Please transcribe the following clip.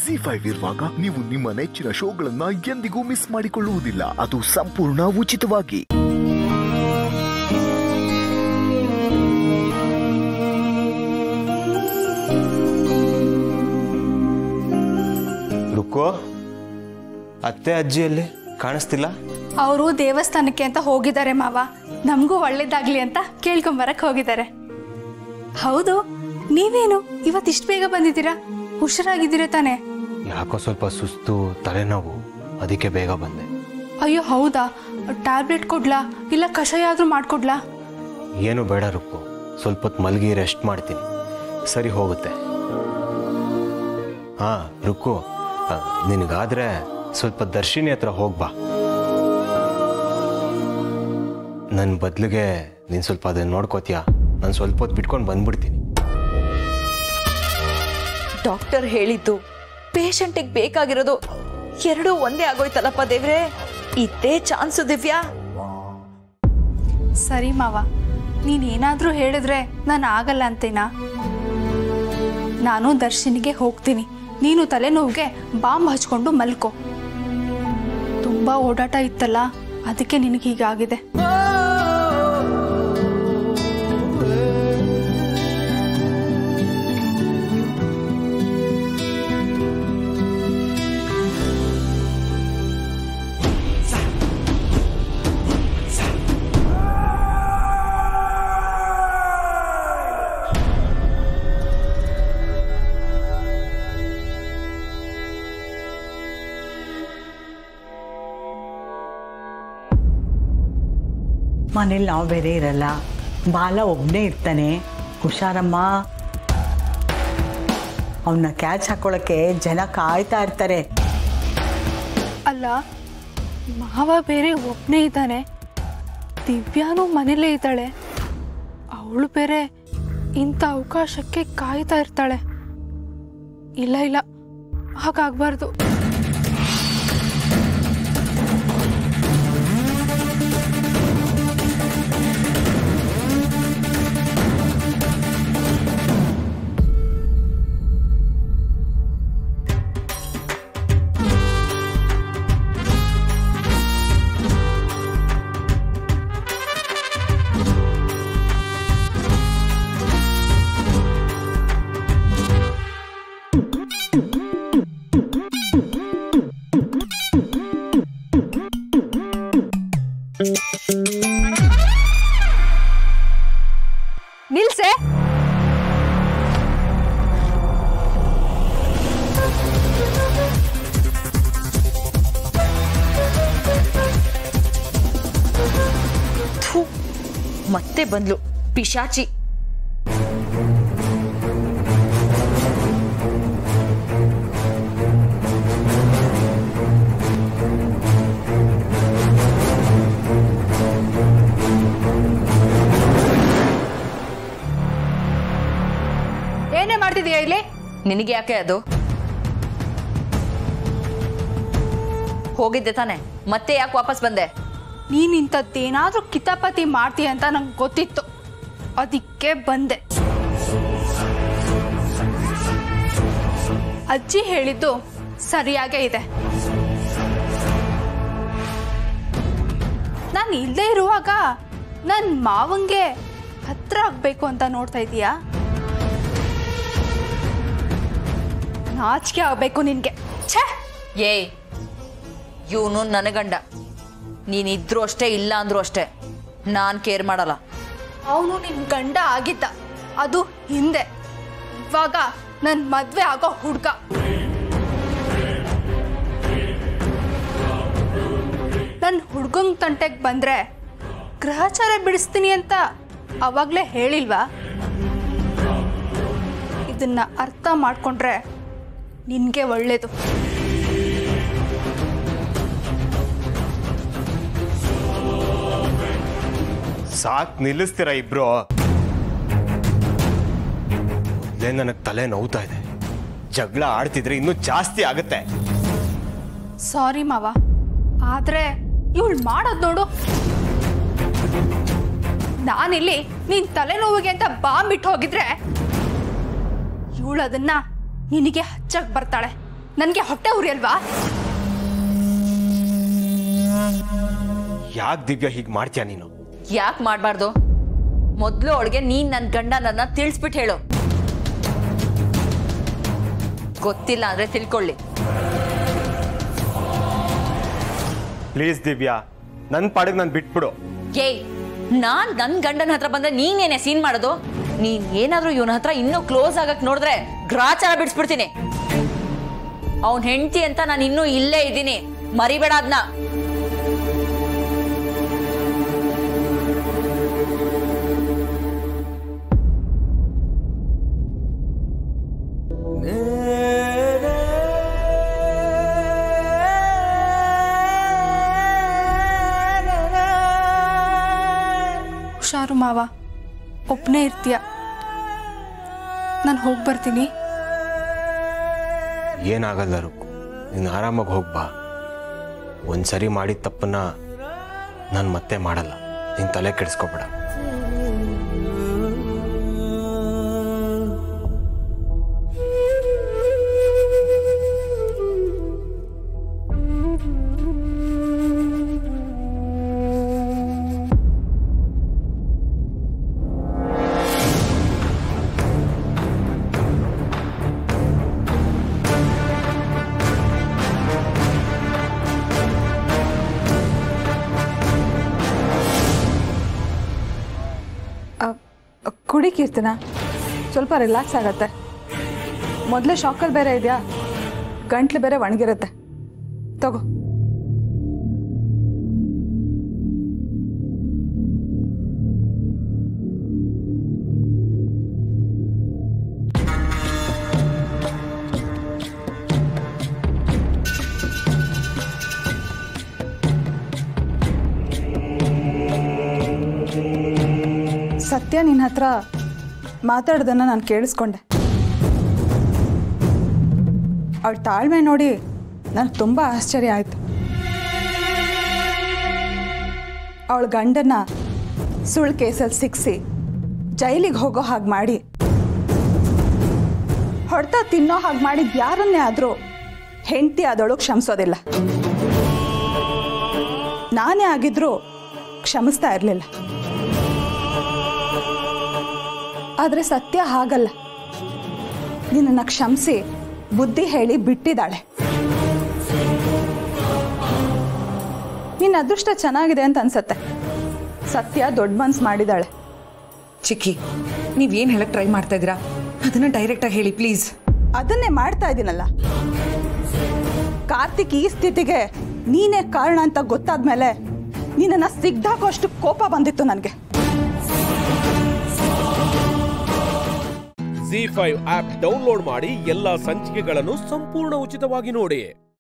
G five ಇರುವಾಗ ನೀವು ನಿಮ್ಮ ನೆಚ್ಚಿನ ಶೋಗಳನ್ನ ಎಂದಿಗೂ ಮಿಸ್ ಮಾಡಿಕೊಳ್ಳುವುದಿಲ್ಲ ಅದು ಸಂಪೂರ್ಣ ಉಚಿತವಾಗಿ ರುಕ್ಕೋ ಅತ್ತೆ ಅಜ್ಜಿಯಲ್ಲಿ ಕಾಣಿಸ್ತಿಲ್ಲ ಅವರು ದೇವಸ್ಥಾನಕ್ಕೆ ಅಂತ ಹೋಗಿದ್ದಾರೆ ಮಾವ ನಮಗೂ ಒಳ್ಳೇದಾಗ್ಲಿ ಅಂತ ಕೇಳ್ಕೊಂಬರಕ್ ಹೋಗಿದ್ದಾರೆ ಹೌದು ನೀವೇನು ಇವತ್ತಿಷ್ಟು ಬೇಗ ಬಂದಿದ್ದೀರಾ ಹುಷಾರಾಗಿದ್ದೀರಾ ತಾನೆ ಯಾಕೋ ಸ್ವಲ್ಪ ಸುಸ್ತು ತಲೆನೋವು ಅದಕ್ಕೆ ಬೇಗ ಬಂದೆ ಅಯ್ಯೋ ಹೌದಾ ಟ್ಯಾಬ್ಲೆಟ್ ಕೊಡ್ಲಾ ಇಲ್ಲ ಕಷಾಯ ಆದ್ರೂ ಮಾಡ್ಕೊಡ್ಲಾ ಏನು ಬೇಡ ರುಕ್ಕು ಸ್ವಲ್ಪ ಹೊತ್ತು ಮಲಗಿ ರೆಸ್ಟ್ ಮಾಡ್ತೀನಿ ಸರಿ ಹೋಗುತ್ತೆ ಹಾ ರುಕ್ಕು ಆ, ನಿನಗಾದ್ರೆ ಸ್ವಲ್ಪ ದರ್ಶಿನಿ ಹತ್ರ ಹೋಗ್ಬಾ ನನ್ನ ಬದಲಿಗೆ ನೀನು ಸ್ವಲ್ಪ ಅದನ್ನ ನೋಡ್ಕೋತೀಯಾ ನಾನು ಸ್ವಲ್ಪ ಹೊತ್ತು ಬಿಟ್ಕೊಂಡು ಬಂದ್ಬಿಡ್ತೀನಿ ಡಾಕ್ಟರ್ ಹೇಳಿದ್ದು ಪೇಷಂಟಿಗೆ ಬೇಕಾಗಿರೋದು ಎರಡೂ ಒಂದೇ ಆಗೋಯ್ತಲ್ಲಪ್ಪ ದೇವ್ರೆ ಇದ್ದೇ ಚಾನ್ಸು ದಿವ್ಯಾ ಸರಿ ಮಾವ ನೀನೇನಾದ್ರೂ ಹೇಳಿದ್ರೆ ನಾನು ಆಗಲ್ಲ ಅಂತೇನಾ ನಾನು ದರ್ಶನಿಗೆ ಹೋಗ್ತೀನಿ ನೀನು ತಲೆನೋವಿಗೆ ಬಾಂಬ್ ಹಚ್ಕೊಂಡು ಮಲ್ಕೋ ತುಂಬಾ ಓಡಾಟ ಇತ್ತಲ್ಲ ಅದಕ್ಕೆ ನಿನಗೆ ಹೀಗಾಗಿದೆ ಮನೇಲಿ ನಾವು ಬೇರೆ ಇರಲ್ಲ ಬಾಲ ಒಬ್ಬನೇ ಇರ್ತಾನೆ ಹುಷಾರಮ್ಮ ಅವನ್ನ ಕ್ಯಾಚ್ ಹಾಕೊಳ್ಳೋಕ್ಕೆ ಜನ ಕಾಯ್ತಾ ಇರ್ತಾರೆ ಅಲ್ಲ ಮಾವ ಬೇರೆ ಒಬ್ಬನೇ ಇದ್ದಾನೆ ದಿವ್ಯಾನು ಮನೇಲೇ ಇದ್ದಾಳೆ ಅವಳು ಬೇರೆ ಇಂಥ ಅವಕಾಶಕ್ಕೆ ಕಾಯ್ತಾ ಇರ್ತಾಳೆ ಇಲ್ಲ ಇಲ್ಲ ಹಾಗಾಗ್ಬಾರ್ದು ನಿಲ್ಸೆ ಥು ಮತ್ತೆ ಬಂದ್ಲು ಪಿಶಾಚಿ ಏನೇ ಮಾಡ್ತಿದೀಯ ಇಲ್ಲಿ ನಿನಗೆ ಯಾಕೆ ಅದು ಹೋಗಿದ್ದೆ ತಾನೆ ಮತ್ತೆ ಯಾಕೆ ವಾಪಸ್ ಬಂದೆ ನೀನ್ ಇಂಥದ್ದೇನಾದ್ರೂ ಕಿತಾಪತಿ ಮಾಡ್ತೀಯ ಅಂತ ನಂಗೆ ಗೊತ್ತಿತ್ತು ಅದಕ್ಕೆ ಬಂದೆ ಅಜ್ಜಿ ಹೇಳಿದ್ದು ಸರಿಯಾಗೇ ಇದೆ ನಾನು ಇಲ್ಲದೆ ಇರುವಾಗ ನನ್ನ ಮಾವಂಗೆ ಹತ್ರ ಆಗ್ಬೇಕು ಅಂತ ನೋಡ್ತಾ ಇದೀಯಾ ನಾಚಿಕೆ ಆಗ್ಬೇಕು ನಿನ್ಗೆ ಛೇ ಏಯ್ ಇವನು ನನ್ನ ಗಂಡ ನೀನಿದ್ರು ಅಷ್ಟೇ ಇಲ್ಲ ಅಂದ್ರು ಅಷ್ಟೇ ನಾನು ಕೇರ್ ಮಾಡಲ್ಲ ಅವನು ನಿನ್ ಗಂಡ ಆಗಿದ್ದ ಅದು ಹಿಂದೆ ಇವಾಗ ನನ್ ಮದ್ವೆ ಆಗೋ ಹುಡ್ಗ ನನ್ ಹುಡ್ಗಂಗ್ ತಂಟೆಗ್ ಬಂದ್ರೆ ಗ್ರಹಚಾರ ಬಿಡಿಸ್ತೀನಿ ಅಂತ ಅವಾಗ್ಲೇ ಹೇಳಿಲ್ವಾ ಇದನ್ನ ಅರ್ಥ ಮಾಡ್ಕೊಂಡ್ರೆ ನಿನ್ಗೆ ಒಳ್ಳೇದು ಸಾಕ್ ನಿಲ್ಲಿಸ್ತೀರ ಇಬ್ರು ಮೊದ್ಲೇ ನನಗೆ ತಲೆ ನೋವ್ತಾ ಇದೆ ಜಗಳ ಆಡ್ತಿದ್ರೆ ಇನ್ನೂ ಜಾಸ್ತಿ ಆಗುತ್ತೆ ಸಾರಿ ಮಾವ ಆದ್ರೆ ಇವಳು ಮಾಡೋದ್ ನೋಡು ನಾನಿಲ್ಲಿ ನೀನ್ ತಲೆನೋವಿಗೆ ಅಂತ ಬಾಂಬ್ ಇಟ್ಟು ಹೋಗಿದ್ರೆ ಇವಳು ಅದನ್ನ ನಿನಗೆ ಹಚ್ಚಕ್ ಬರ್ತಾಳೆ ನನಗೆ ಹೊಟ್ಟೆ ಉರಿಯಲ್ವಾ ಯಾಕೆ ದಿವ್ಯಾ ಹೀಗೆ ಮಾಡ್ತೀಯ ನೀನು ಯಾಕೆ ಮಾಡಬಾರ್ದು ಮೊದಲು ಅವಳಿಗೆ ನೀನ್ ನನ್ನ ಗಂಡ ನನ್ನ ತಿಳಿಸ್ಬಿಟ್ಟು ಹೇಳು ಗೊತ್ತಿಲ್ಲ ಅಂದ್ರೆ ತಿಳ್ಕೊಳ್ಳಿ ಪ್ಲೀಸ್ ದಿವ್ಯಾ ನನ್ನ ಪಾಡಿಗೆ ನಾನು ಬಿಟ್ಬಿಡು ಏಯ್ ನಾನ್ ನನ್ ಗಂಡನ ಹತ್ರ ಬಂದ್ರೆ ನೀನೇನೆ ಸೀನ್ ಮಾಡೋದು ನೀನ್ ಏನಾದ್ರೂ ಇವನ ಹತ್ರ ಇನ್ನೂ ಕ್ಲೋಸ್ ಆಗಕ್ ನೋಡಿದ್ರೆ ಗ್ರಾಚಾರ ಬಿಡಿಸ್ಬಿಡ್ತೀನಿ ಅವನ್ ಹೆಂಡತಿ ಅಂತ ನಾನು ಇನ್ನೂ ಇಲ್ಲೇ ಇದ್ದೀನಿ ಮರಿಬೇಡ ಅದ್ನ ಹುಷಾರು ಮಾವ ಒಬ್ಬನೇ ಇರ್ತೀಯ ನಾನು ಹೋಗಿ ಬರ್ತೀನಿ ಏನಾಗಲ್ಲ ರುಕ್ಕು ನೀನು ಆರಾಮಾಗಿ ಹೋಗ್ಬಾ ಒಂದು ಸರಿ ಮಾಡಿದ ತಪ್ಪನ್ನ ನಾನು ಮತ್ತೆ ಮಾಡಲ್ಲ ನೀನು ತಲೆ ಕೆಡಿಸ್ಕೊಬೇಡ ಕುಡಿ ಕೀರ್ತನ ಸ್ವಲ್ಪ ರಿಲ್ಯಾಕ್ಸ್ ಆಗತ್ತೆ ಮೊದಲೇ ಶಾಕಲ್ಲಿ ಬೇರೆ ಇದೆಯಾ ಗಂಟ್ಲು ಬೇರೆ ಒಣಗಿರುತ್ತೆ ತಗೋ ಸತ್ಯ ನಿನ್ನ ಹತ್ರ ಮಾತಾಡೋದನ್ನು ನಾನು ಕೇಳಿಸ್ಕೊಂಡೆ ಅವಳ ತಾಳ್ಮೆ ನೋಡಿ ನನಗೆ ತುಂಬ ಆಶ್ಚರ್ಯ ಆಯಿತು ಅವಳ ಗಂಡನ ಸುಳ್ಳು ಕೇಸಲ್ಲಿ ಸಿಕ್ಕಿಸಿ ಜೈಲಿಗೆ ಹೋಗೋ ಹಾಗೆ ಮಾಡಿ ಹೊಡೆತ ತಿನ್ನೋ ಹಾಗೆ ಮಾಡಿದ ಯಾರನ್ನೇ ಆದರೂ ಹೆಂಡತಿ ಆದವಳು ಕ್ಷಮಿಸೋದಿಲ್ಲ ನಾನೇ ಆಗಿದ್ರೂ ಕ್ಷಮಿಸ್ತಾ ಇರಲಿಲ್ಲ ಆದರೆ ಸತ್ಯ ಹಾಗಲ್ಲ ನಿನ್ನನ್ನು ಕ್ಷಮಿಸಿ ಬುದ್ಧಿ ಹೇಳಿ ಬಿಟ್ಟಿದ್ದಾಳೆ ನಿನ್ನ ಅದೃಷ್ಟ ಚೆನ್ನಾಗಿದೆ ಅಂತ ಅನ್ಸತ್ತೆ ಸತ್ಯ ದೊಡ್ಡ ಮನ್ಸು ಮಾಡಿದಾಳೆ ಚಿಕ್ಕಿ ನೀವೇನು ಹೇಳಕ್ ಟ್ರೈ ಮಾಡ್ತಾ ಇದ್ದೀರಾ ಅದನ್ನ ಡೈರೆಕ್ಟಾಗಿ ಹೇಳಿ ಪ್ಲೀಸ್ ಅದನ್ನೇ ಮಾಡ್ತಾ ಇದ್ದೀನಲ್ಲ ಕಾರ್ತಿಕ್ ಈ ಸ್ಥಿತಿಗೆ ನೀನೇ ಕಾರಣ ಅಂತ ಗೊತ್ತಾದ್ಮೇಲೆ ನಿನ್ನನ್ನು ಸಿಗ್ದಾಕೋಷ್ಟು ಕೋಪ ಬಂದಿತ್ತು ನನಗೆ ಜಿ ಫೈವ್ ಆಪ್ ಡೌನ್ಲೋಡ್ ಮಾಡಿ ಎಲ್ಲಾ ಸಂಚಿಕೆಗಳನ್ನು ಸಂಪೂರ್ಣ ಉಚಿತವಾಗಿ ನೋಡಿ